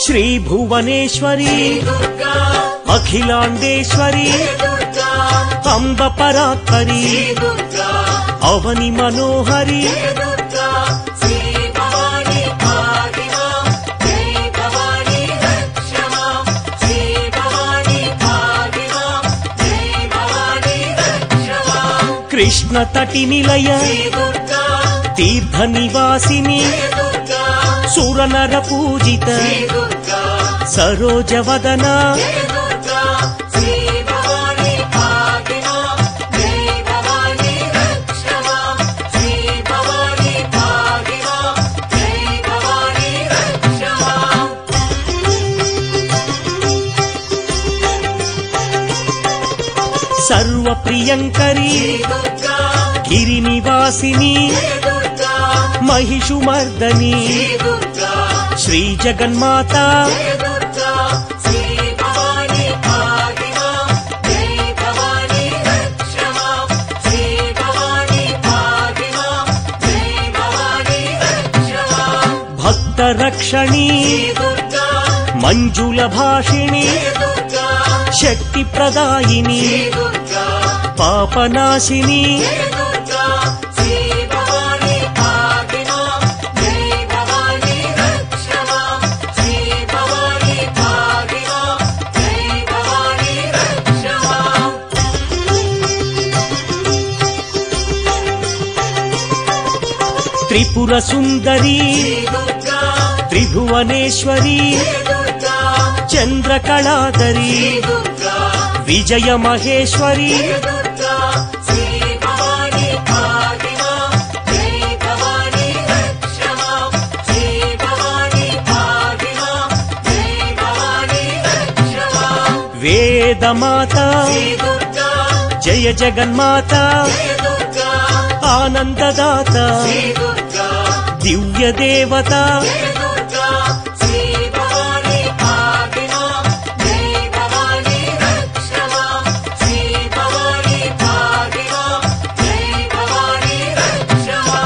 శ్రీ భువనేశ్వరి దుర్గా అఖిలాండేశ్వరి దుర్గా అంబ పరాత్పరి దుర్గా అవని మనోహరి దుర్గా శ్రీ భవాని భాగిమా జై భవాని రక్షమా శ్రీ భవాని భాగిమా జై భవాని రక్షమా కృష్ణ తటి నిలయ శ్రీ దుర్గా తీర్థ నివాసిని దుర్గా సురనర పూజిత శ్రీ దుర్గా సరోజవదన దుర్గా శ్రీ భవాని భాగిమా జై భవాని రక్షమా శ్రీ భవాని భాగిమా జై భవాని రక్షమా సర్వ ప్రియంకరి దుర్గా గిరి నివాసిని దుర్గా మహిషుమర్దని దుర్గా శ్రీ జగన్మాత దుర్గా శ్రీ భవాని భాగిమా జై భవాని రక్షమా శ్రీ భవాని భాగిమా జై భవాని రక్షమా భక్త రక్షణి దుర్గా మంజుల భాషిణి దుర్గా శక్తి ప్రదాయిని దుర్గా పాపనాశిని దుర్గా శ్రీ భవాని భాగిమా జై భవాని రక్షమా శ్రీ భవాని భాగిమా జై భవాని రక్షమా త్రిపుర సుందరి దుర్గా త్రిభువనేశ్వరి దుర్గా చంద్రకళాదరి దుర్గా విజయ మహేశ్వరి దుర్గా శ్రీ భవాని భాగిమా జై భవాని రక్షమా శ్రీ భవాని భాగిమా జై భవాని రక్షమా వేదమాత దుర్గా జయ జగన్మాత దుర్గా ఆనందదాత దుర్గా దివ్య దేవత దుర్గా శ్రీ భవాని భాగిమా జై భవాని రక్షమా శ్రీ భవాని భాగిమా జై భవాని రక్షమా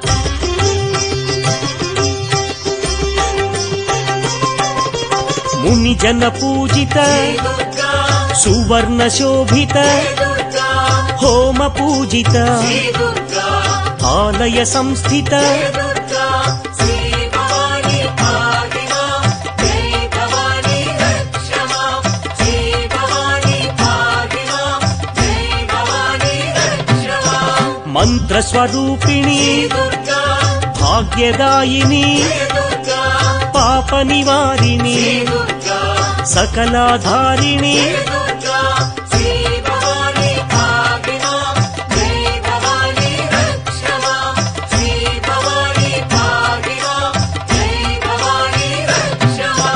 ముని జన పూజిత దుర్గా సువర్ణ శోభిత దుర్గా హోమ పూజిత దుర్గా ఆలయ సంస్థిత దుర్గా శ్రీ భవాని భాగిమా జై భవాని రక్షమా శ్రీ భవాని భాగిమా జై భవాని రక్షమా మంత్ర స్వరూపిణి దుర్గా భాగ్యదాయిని దుర్గా పాప నివారిణి దుర్గా సకలాధారిణి దుర్గా శ్రీ భవాని భాగిమా జై భవాని రక్షమా శ్రీ భవాని భాగిమా జై భవాని రక్షమా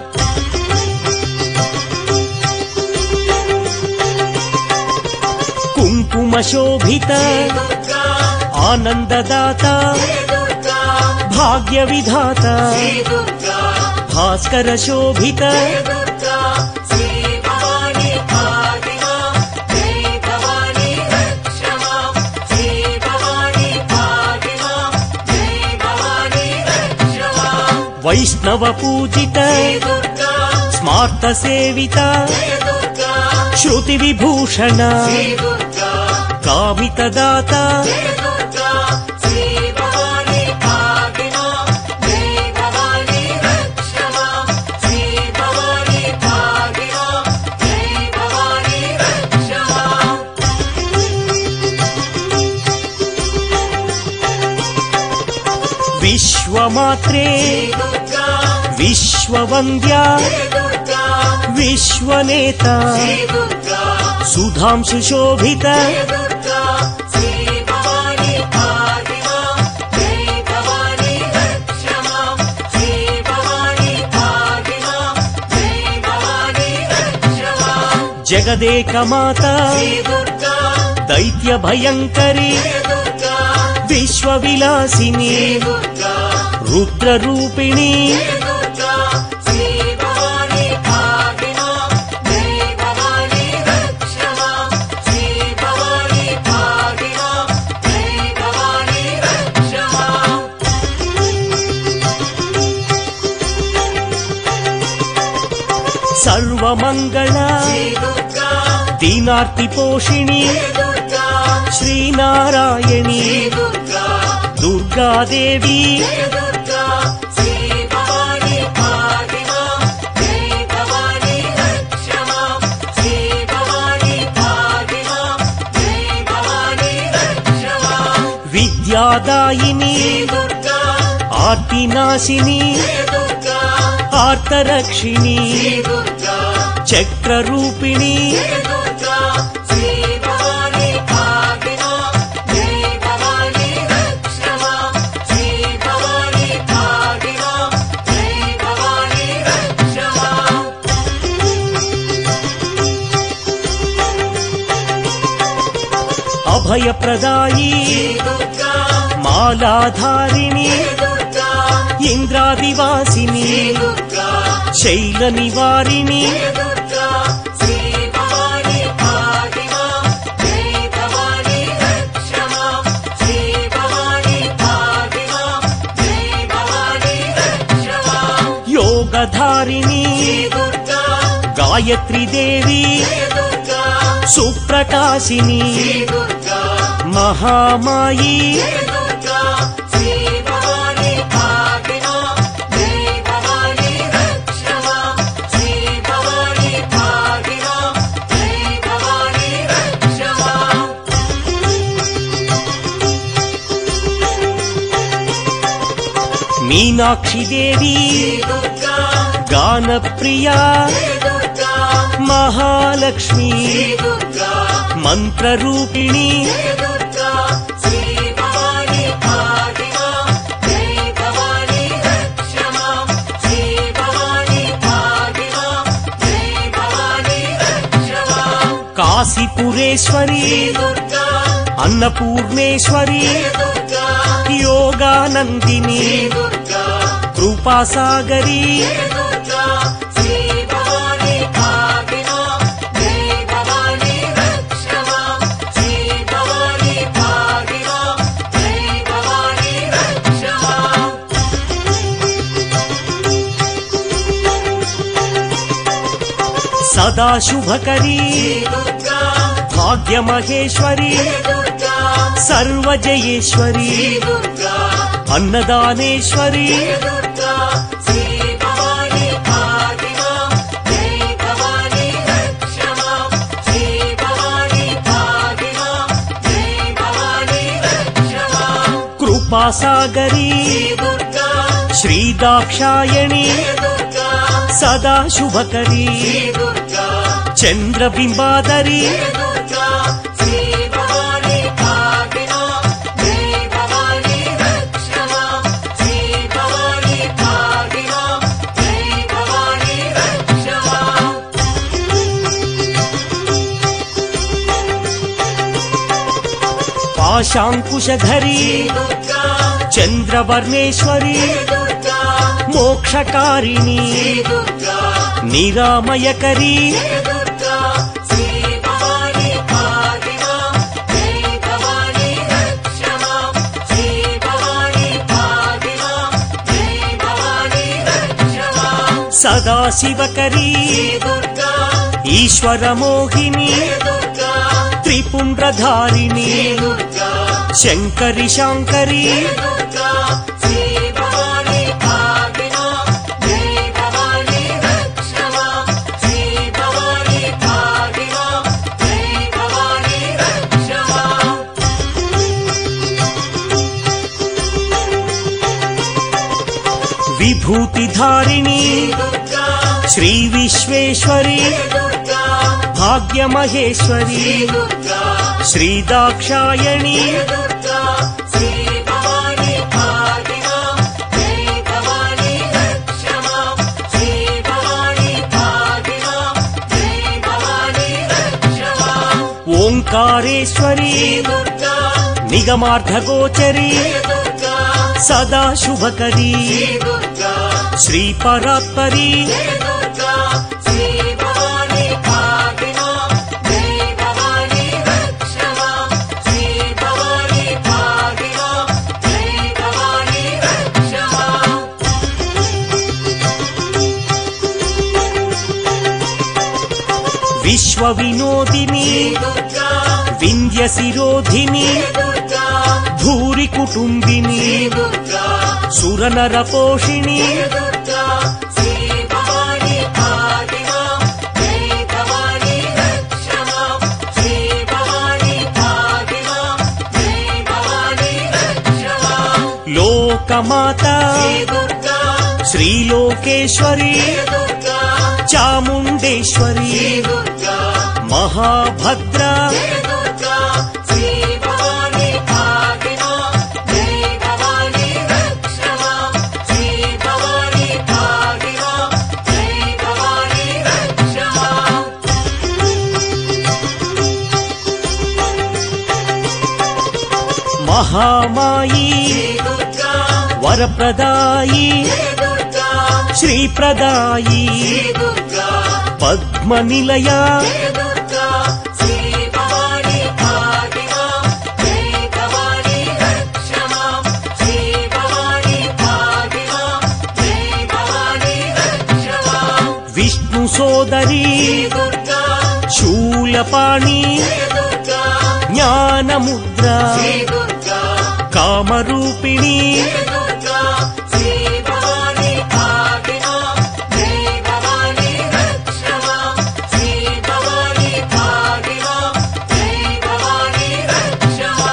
కుంకుమ శోభిత దుర్గా ఆనందదాత దుర్గా భాగ్య విధాత దుర్గా భాస్కర శోభిత దుర్గా శ్రీ భవాని భాగిమా జై భవాని రక్షమా శ్రీ భవాని భాగిమా జై భవాని రక్షమా వైష్ణవ పూజిత దుర్గా స్మార్త సేవిత దుర్గా శృతి విభూషణ దుర్గా కామిత దాత దుర్గా శ్రీ భవాని భాగిమా జై భవాని రక్షమా శ్రీ భవాని భాగిమా జై భవాని రక్షమా విశ్వమాత్రే దుర్గా విశ్వవంద్య దుర్గా విశ్వనేత దుర్గా సుధాంశు శోభిత దుర్గా శ్రీ భవాని భాగిమా జై భవాని రక్షమా శ్రీ భవాని భాగిమా జై భవాని రక్షమా జగదేక మాత దుర్గా దైత్య భయంకరి దుర్గా విశ్వ విలాసిని దుర్గా రుద్ర రూపిణి దుర్గా శ్రీ భవాని భాగిమా జై భవాని రక్షమా శ్రీ భవాని భాగిమా జై భవాని రక్షమా దీనార్తి పోషిణి దుర్గా శ్రీనారాయణి దుర్గా దుర్గాదేవి జయ దుర్గా శ్రీ భవాని భాగిమా జయ భవాని రక్షమా శ్రీ భవాని భాగిమా జయ భవాని రక్షమా విద్యాదాయిని దుర్గా ఆర్తినాశిని జయ దుర్గా ఆర్తరక్షిణి దుర్గా చక్రరూపిణి జయ దుర్గా శ్రీ భవాని భాగిమా జయ భవాని రక్షమా శ్రీ భవాని భాగిమా జయ భవాని రక్షమా అభయప్రదాయి దుర్గా మాలాధారిణి దుర్గా ఇంద్రాదివాసిని దుర్గా శైల నివారిణి దుర్గా శ్రీ భవాని భాగిమా జయ భవాని రక్షమా శ్రీ భవాని భాగిమా జయ భవాని రక్షమా యోగధారిణి దుర్గా గాయత్రి దేవి దుర్గా సుప్రకాశిని దుర్గా మహామాయి దుర్గా శ్రీ భవాని భాగిమా జయ భవాని రక్షమా శ్రీ భవాని భాగిమా జయ భవాని రక్షమా మీనాక్షి దేవి దుర్గా గానప్రియా దుర్గా మహాలక్ష్మి దుర్గా మంత్రరూపిణి దుర్గా శ్రీ భవాని భాగిమా జయ భవాని రక్షమా శ్రీ భవాని భాగిమా జయ భవాని రక్షమా కాశీపురేశ్వరి దుర్గా అన్నపూర్ణేశ్వరి దుర్గా యోగానందిని దుర్గా కృపాసాగరి దుర్గా శ్రీ భవాని భాగిమా జయ భవాని రక్షమా శ్రీ భవాని భాగిమా జయ భవాని రక్షమా సదా శుభకరి దుర్గా భాగ్యమహేశ్వరి దుర్గా సర్వజయేశ్వరి దుర్గా అన్నదానేశ్వరి దుర్గా శ్రీ భవాని భాగిమా జయ భవాని రక్షమా శ్రీ భవాని భాగిమా జయ భవాని రక్షమా కృపాసాగరి దుర్గా శ్రీదాక్షాయణి దుర్గా సదా శుభకరి దుర్గా చంద్రబింబాదరి దుర్గా శ్రీ భవాని భాగిమా జయ భవాని రక్షమా శ్రీ భవాని భాగిమా జయ భవాని రక్షమా పాశాంకుశధరి దుర్గా చంద్రవర్ణేశ్వరి దుర్గా మోక్షకారిణి దుర్గా నిరామయకరి దుర్గా శ్రీ భవాని భాగిమా జయ భవాని రక్షమా శ్రీ భవాని భాగిమా జయ భవాని రక్షమా సదాశివకరి దుర్గా ఈశ్వరమోహిని దుర్గా త్రిపుండ్రధారిణి దుర్గా శంకరి శాంకరి దుర్గా శ్రీ భవాని భాగిమా జయ భవాని రక్షమా శ్రీ భవాని భాగిమా జయ భవాని రక్షమా విభూతిధారిణి దుర్గా శ్రీ విశ్వేశ్వరి దుర్గా భాగ్యమహేశ్వరి దుర్గా శ్రీదాక్షాయణి దుర్గా శ్రీ భవాని భాగిమా జయ భవాని రక్షమా శ్రీ భవాని భాగిమా జయ భవాని రక్షమా ఓంకారేశ్వరి దుర్గా నిగమార్థగోచరి దుర్గా సదా శుభకరి దుర్గా శ్రీ పరాత్పరి దుర్గా శ్రీ భవాని భాగిమా జయ భవాని రక్షమా శ్రీ భవాని భాగిమా జయ భవాని రక్షమా విశ్వ వినోదిని దుర్గా వింధ్య శిరోధిని దుర్గా భూరి కుటుంబిని దుర్గా సురనర పోషిణి దుర్గా శ్రీ భవాని భాగిమా జై భవాని రక్షమా శ్రీ భవాని భాగిమా జై భవాని రక్షమా లోకమాత శ్రీ దుర్గా శ్రీలోకేశ్వరి దుర్గా చాముండేశ్వరి శ్రీ దుర్గా మహాభద్ర జయ దుర్గా శ్రీ భవాని భాగిమా జై భవాని రక్షమా శ్రీ భవాని భాగిమా జై భవాని రక్షమా మహామాయి శ్రీ దుర్గా వరప్రదాయి జయ దుర్గా శ్రీప్రదాయి శ్రీ దుర్గా పద్మనిలయ జయ దుర్గా శ్రీ భవాని భాగిమా జై భవాని రక్షమా శ్రీ భవాని భాగిమా జై భవాని రక్షమా విష్ణు సోదరి శ్రీ దుర్గా శూలపాణి జయ దుర్గా జ్ఞానముద్ర శ్రీ దుర్గా కామరూపిణి జయ దుర్గా శ్రీ భవాని భాగిమా జై భవాని రక్షమా శ్రీ భవాని భాగిమా జై భవాని రక్షమా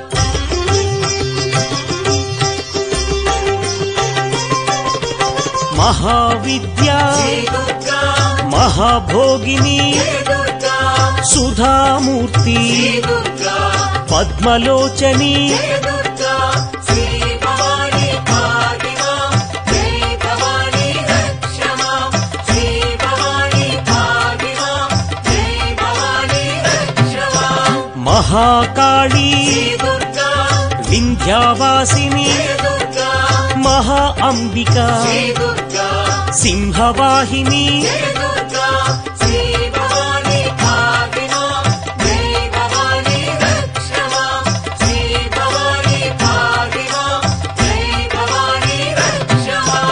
మహావిద్య శ్రీ దుర్గా మహాభోగిని జయ దుర్గా సుధామూర్తి శ్రీ దుర్గా పద్మలోచని జయ దుర్గా శ్రీ భవాని భాగిమా జై భవాని రక్షమా శ్రీ భవాని భాగిమా జై భవాని రక్షమా మహాకాళి శ్రీ దుర్గా వింధ్యావాసిని జయ దుర్గా మహా అంబిక శ్రీ దుర్గా సింహవాహిని జయ దుర్గా శ్రీ భవాని భాగిమా జై భవాని రక్షమా శ్రీ భవాని భాగిమా జై భవాని రక్షమా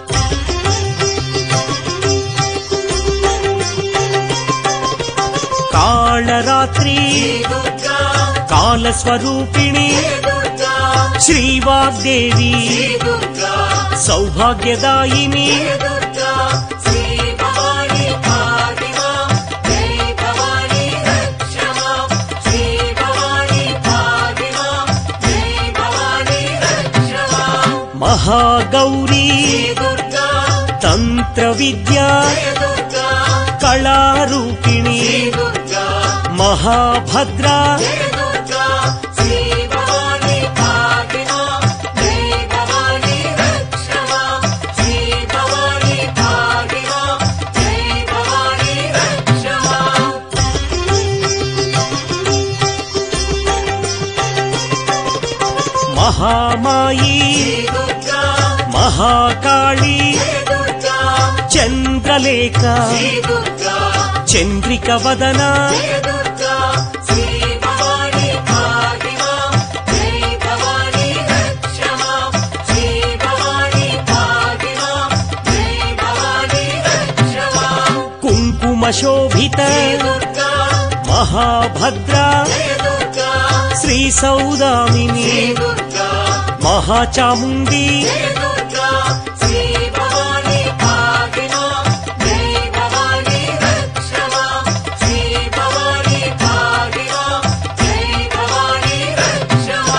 కాళరాత్రి శ్రీ దుర్గా కాలస్వరూపిణి జయ దుర్గా శ్రీవాగ్దేవి శ్రీ దుర్గా సౌభాగ్యదాయిని జయ దుర్గా శ్రీ భవాని భాగిమా జై భవాని రక్షమా శ్రీ భవాని భాగిమా జై భవాని రక్షమా మహాగౌరీ శ్రీ దుర్గా తంత్ర విద్య జయ దుర్గా కళారూపిణి శ్రీ దుర్గా మహాభద్ర జయ దుర్గా శ్రీ భవాని భాగిమా జై భవాని రక్షమా శ్రీ భవాని భాగిమా జై భవాని రక్షమా మహామాయి శ్రీ దుర్గా మహాకాళి జయ దుర్గా చంద్రలేఖ శ్రీ దుర్గా చంద్రిక వదన జయ దుర్గా శ్రీ భవాని భాగిమా జై భవాని రక్షమా శ్రీ భవాని భాగిమా జై భవాని రక్షమా కుంకుమ శోభిత శ్రీ దుర్గా మహాభద్ర జయ దుర్గా శ్రీ సౌదామిని శ్రీ దుర్గా మహాచాముండి జయ దుర్గా శ్రీ భవాని భాగిమా జై భవాని రక్షమా శ్రీ భవాని భాగిమా జై భవాని రక్షమా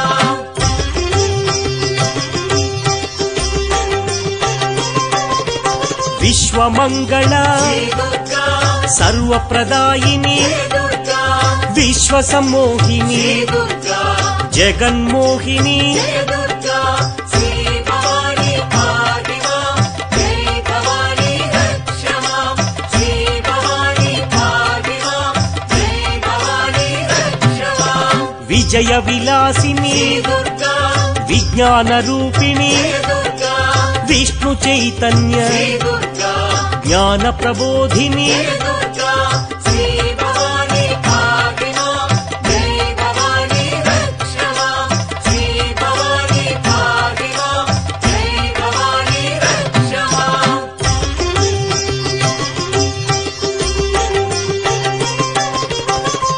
విశ్వమంగళ శ్రీ దుర్గా సర్వప్రదాయిని జయ దుర్గా విశ్వ సమ్మోహిని శ్రీ దుర్గా జగన్మోహిని జయ దుర్గా శ్రీ భవాని భాగిమా జై భవాని రక్షమా శ్రీ భవాని భాగిమా జై భవాని రక్షమా విజయ విలాసిని శ్రీ దుర్గా విజ్ఞాన రూపిణి జయ దుర్గా విష్ణు చైతన్య శ్రీ దుర్గా జ్ఞాన ప్రబోధిని జయ దుర్గా శ్రీ భవాని భాగిమా జై భవాని రక్షమా శ్రీ భవాని భాగిమా జై భవాని రక్షమా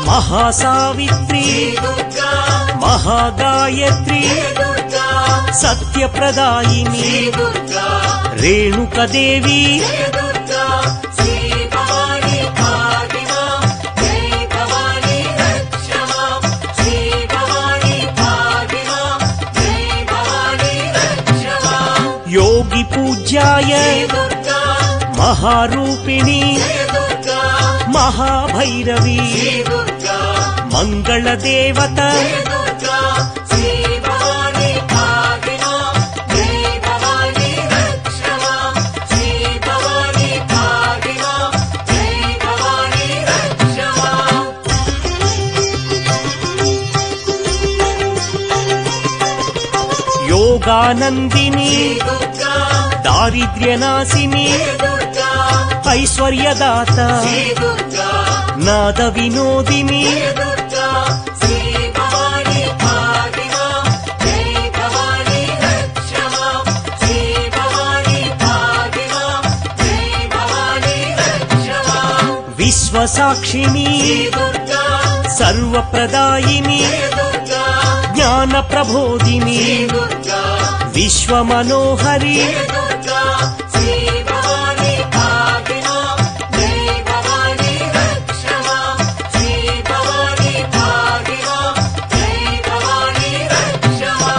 మహాసావిత్రి దుర్గా మహాగాయత్రి దుర్గా సత్యప్రదాయిని దుర్గా రేణుకదేవి దుర్గా శ్రీ భవాని భాగిమా జై భవాని రక్షమా శ్రీ భవాని భాగిమా జై భవాని రక్షమా యోగి పూజ్యాయ దుర్గా మహారూపిణి దుర్గా మహాభైరవి దుర్గా మంగళదేవత దుర్గా శ్రీ భవాని భాగిమా జై భవాని రక్షమా శ్రీ భవాని భాగిమా జై భవాని రక్షమా యోగానందిని దుర్గా దారిద్ర్యనాశిని దుర్గా ఐశ్వర్యదాత దుర్గా నాద వినోదిని దుర్గా శ్రీ భవాని భాగిమా జై భవాని రక్షమా శ్రీ భవాని భాగిమా జై భవాని రక్షమా విశ్వసాక్షిణి దుర్గా సర్వప్రదాయిని దుర్గా జ్ఞాన ప్రబోధిని దుర్గా విశ్వమనోహరి దుర్గా శ్రీ భవాని భాగిమా జై భవాని రక్షమా శ్రీ భవాని భాగిమా జై భవాని రక్షమా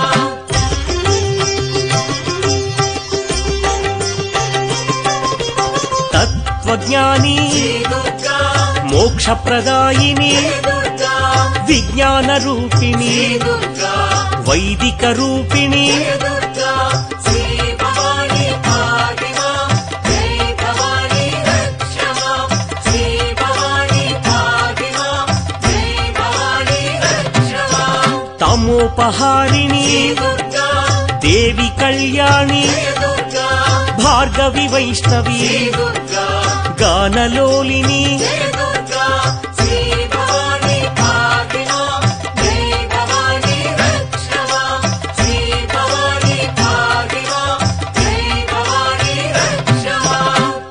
తత్వజ్ఞాని దుర్గా మోక్షప్రదాయిని దుర్గా విజ్ఞాన రూపిణి దుర్గా వైదిక రూపిణి దుర్గా శ్రీ భవాని భాగిమా జై భవాని రక్షమా శ్రీ భవాని భాగిమా జై భవాని రక్షమా తమోపహారిణి దుర్గా దేవి కళ్యాణి దుర్గా భార్గవి వైష్ణవి దుర్గా గానలోలిని దుర్గా శ్రీ భవాని భాగిమా జై భవాని రక్షమా శ్రీ భవాని భాగిమా జై భవాని రక్షమా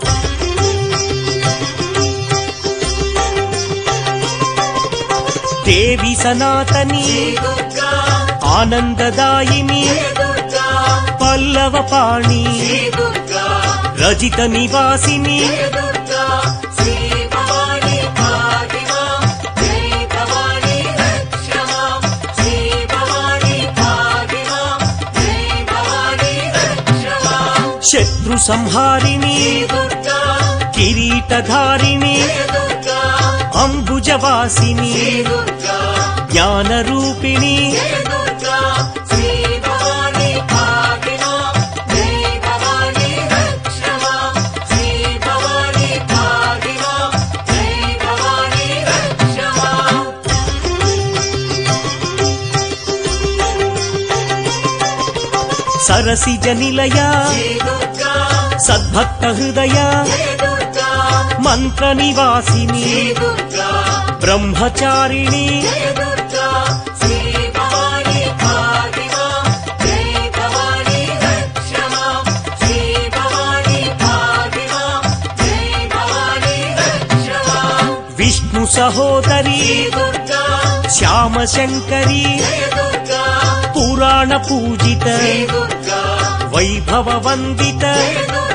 దేవి సనాతని దుర్గా ఆనందదాయిని దుర్గా పల్లవపాణి దుర్గా రజిత నివాసిని దుర్గా శ్రీ భవాని భాగిమా జై భవాని రక్షమా శ్రీ భవాని భాగిమా జై భవాని రక్షమా శత్రు సంహారిణి దుర్గా కిరీటధారిణి దుర్గా అంబుజవాసిని దుర్గా జ్ఞానరూపిణి దుర్గా శ్రీ భవాని భాగిమా జై భవాని రక్షమా శ్రీ భవాని భాగిమా జై భవాని రక్షమా సరసిజ నిలయ దుర్గా సద్భక్త హృదయ దుర్గా మంత్ర నివాసిని దుర్గా బ్రహ్మచారిణి దుర్గా శ్రీ భవాని భాగిమా జై భవాని రక్షమా శ్రీ భవాని భాగిమా జై భవాని రక్షమా విష్ణు సహోదరి దుర్గా శ్యామ శంకరి దుర్గా పురాణ పూజిత దుర్గా వైభవ వందిత దుర్గా